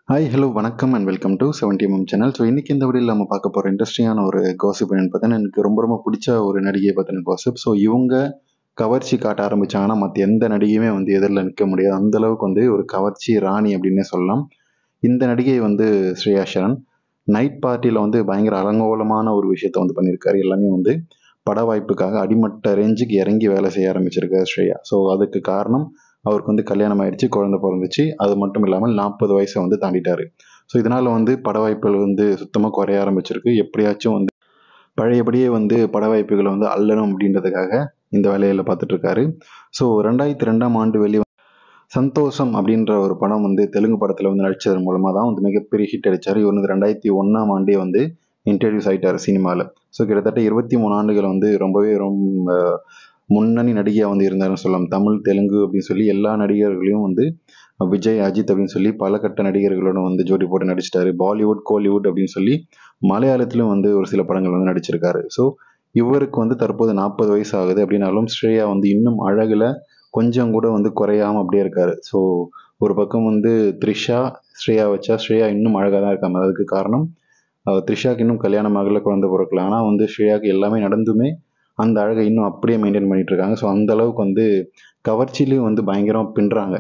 hi hello வணக்கம் and welcome to seventy M channel so இன்றைக்கி இந்த வீடியோவில் நம்ம பார்க்க போகிற இன்ட்ரெஸ்டிங்கான ஒரு காசிப் என்னன்னு பார்த்தீங்கன்னா எனக்கு ரொம்ப ரொம்ப பிடிச்ச ஒரு நடிகை பற்றின காசிப் ஸோ இவங்க கவர்ச்சி காட்ட ஆரம்பிச்சாங்கன்னா மற்ற எந்த நடிகையுமே வந்து எதிரில் நிற்க முடியாது அந்த அளவுக்கு வந்து ஒரு கவர்ச்சி ராணி அப்படின்னே சொல்லலாம் இந்த நடிகை வந்து ஸ்ரேயா சரண் நைட் பார்ட்டியில் வந்து பயங்கர அலங்கோலமான ஒரு விஷயத்த வந்து பண்ணியிருக்காரு எல்லாமே வந்து பட வாய்ப்புக்காக அடிமட்ட ரேஞ்சுக்கு இறங்கி வேலை செய்ய ஆரம்பிச்சிருக்காரு ஸ்ரேயா ஸோ அதுக்கு காரணம் அவருக்கு வந்து கல்யாணம் ஆயிடுச்சு குழந்தை பிறந்துச்சு அது மட்டும் இல்லாமல் நாற்பது வயசை வந்து தாண்டிட்டாரு ஸோ இதனால் வந்து பட வாய்ப்புகள் வந்து சுத்தமாக குறைய ஆரம்பிச்சிருக்கு எப்படியாச்சும் வந்து பழையபடியே வந்து பட வாய்ப்புகளை வந்து அள்ளணும் அப்படின்றதுக்காக இந்த வேலையில் பார்த்துட்டு இருக்காரு ஸோ ரெண்டாயிரத்தி ரெண்டாம் ஆண்டு வெளி சந்தோஷம் அப்படின்ற ஒரு படம் வந்து தெலுங்கு படத்தில் வந்து நடித்ததன் மூலமாக தான் வந்து மிகப்பெரிய ஹிட் அடித்தார் இவர் வந்து ரெண்டாயிரத்தி ஒன்றாம் ஆண்டே வந்து இன்ட்ரடியூஸ் ஆகிட்டார் சினிமாவில் ஸோ கிட்டத்தட்ட இருபத்தி மூணு ஆண்டுகள் வந்து ரொம்பவே ரொம்ப முன்னணி நடிகையாக வந்து இருந்தாருன்னு சொல்லலாம் தமிழ் தெலுங்கு அப்படின்னு சொல்லி எல்லா நடிகர்களையும் வந்து விஜய் அஜித் அப்படின்னு சொல்லி பல கட்ட நடிகர்களோட வந்து ஜோடி போட்டு நடிச்சிட்டாரு பாலிவுட் கோலிவுட் அப்படின்னு சொல்லி மலையாளத்திலும் வந்து ஒரு சில படங்கள் வந்து நடிச்சிருக்காரு ஸோ இவருக்கு வந்து தற்போது நாற்பது வயசு ஆகுது அப்படின்னாலும் ஸ்ரேயா வந்து இன்னும் அழகில் கொஞ்சம் கூட வந்து குறையாமல் அப்படியே இருக்காரு ஸோ ஒரு பக்கம் வந்து த்ரிஷா ஸ்ரேயா வச்சா ஸ்ரேயா இன்னும் அழகாக தான் இருக்காங்க அதுக்கு காரணம் த்ரிஷாக்கு இன்னும் கல்யாணம் ஆகல குழந்தை பிறக்கல ஆனால் வந்து ஸ்ரேயாவுக்கு எல்லாமே நடந்துமே அந்த அழகை இன்னும் அப்படியே மெயின்டைன் பண்ணிட்டு இருக்காங்க ஸோ அந்த அளவுக்கு வந்து கவர்ச்சிலையும் வந்து பயங்கரமாக பின்னுறாங்க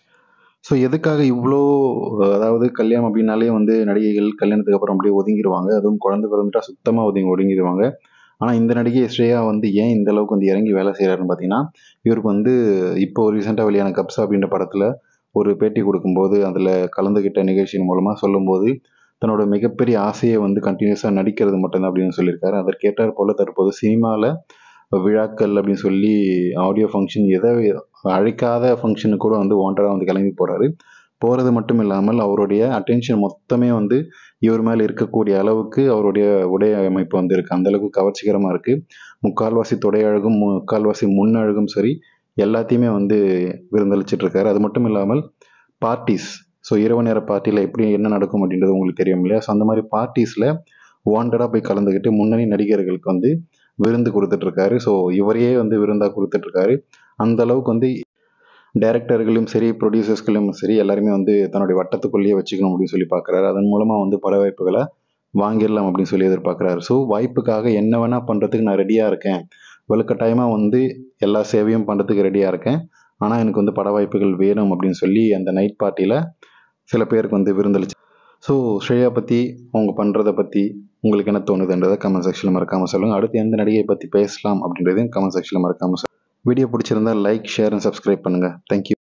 ஸோ எதுக்காக இவ்வளோ அதாவது கல்யாணம் அப்படின்னாலே வந்து நடிகைகள் கல்யாணத்துக்கு அப்புறம் அப்படியே ஒதுங்கிடுவாங்க அதுவும் குழந்தை பிறந்துட்டா சுத்தமாக ஒதுங்கி ஒதுங்கிடுவாங்க ஆனால் இந்த நடிகை ஸ்ரேயா வந்து ஏன் இந்த அளவுக்கு வந்து இறங்கி வேலை செய்கிறாருன்னு பார்த்தீங்கன்னா இவருக்கு வந்து இப்போ ரீசெண்டாக வெளியான கப்ஸா அப்படின்ற படத்தில் ஒரு பேட்டி கொடுக்கும்போது அதில் கலந்துக்கிட்ட நிகழ்ச்சியின் மூலமாக சொல்லும்போது தன்னோட மிகப்பெரிய ஆசையை வந்து கண்டினியூஸாக நடிக்கிறது மட்டும்தான் அப்படின்னு சொல்லியிருக்காரு அதற்கேற்றார் போல் தற்போது சினிமாவில் விழாக்கள் அப்படின்னு சொல்லி ஆடியோ ஃபங்க்ஷன் எதை அழைக்காத ஃபங்க்ஷனுக்கு கூட வந்து வாண்டடாக வந்து கிளம்பி போகிறாரு போகிறது மட்டும் இல்லாமல் அவருடைய அட்டென்ஷன் மொத்தமே வந்து இவர் மேலே இருக்கக்கூடிய அளவுக்கு அவருடைய உடை அமைப்பு வந்து இருக்குது அந்தளவுக்கு கவர்ச்சிகரமாக இருக்குது முக்கால்வாசி தொடை அழகும் முக்கால்வாசி முன்னழகும் சரி எல்லாத்தையுமே வந்து விருந்தளிச்சிட்டு இருக்காரு அது மட்டும் இல்லாமல் பார்ட்டிஸ் ஸோ இரவு நேர பார்ட்டியில் எப்படி என்ன நடக்கும் அப்படின்றது உங்களுக்கு தெரியும் இல்லையா ஸோ அந்த மாதிரி பார்ட்டிஸில் வாண்டடாக போய் கலந்துக்கிட்டு முன்னணி நடிகர்களுக்கு வந்து விருந்து கொடுத்துட்ருக்காரு ஸோ இவரையே வந்து விருந்தாக கொடுத்துட்ருக்காரு அந்த அளவுக்கு வந்து டைரக்டர்களும் சரி ப்ரொடியூசர்ஸ்களும் சரி எல்லாருமே வந்து தன்னுடைய வட்டத்துக்குள்ளேயே வச்சுக்கணும் அப்படின்னு சொல்லி பார்க்குறாரு அதன் மூலமாக வந்து பட வாய்ப்புகளை வாங்கிடலாம் அப்படின்னு சொல்லி எதிர்பார்க்குறாரு ஸோ வாய்ப்புக்காக என்ன வேணால் பண்ணுறதுக்கு நான் ரெடியாக இருக்கேன் வலுக்கட்டாயமாக வந்து எல்லா சேவையும் பண்ணுறதுக்கு ரெடியாக இருக்கேன் ஆனால் எனக்கு வந்து பட வாய்ப்புகள் வேணும் அப்படின்னு சொல்லி அந்த நைட் பார்ட்டியில் சில பேருக்கு வந்து விருந்தளிச்சு ஸோ ஸ்ரேயா பற்றி அவங்க பண்ணுறதை பற்றி உங்களுக்கு என்ன தோணுதுன்றதை கமெண்ட் செக்ஷனில் மறக்காமல் சொல்லுங்கள் அடுத்து எந்த நடிகையை பற்றி பேசலாம் அப்படின்றதையும் கமெண்ட் செக்ஷனில் மறக்காமல் சொல்லுங்கள் வீடியோ பிடிச்சிருந்தா லைக் ஷேர் அண்ட் சப்ஸ்கிரைப் பண்ணுங்கள் தேங்க்யூ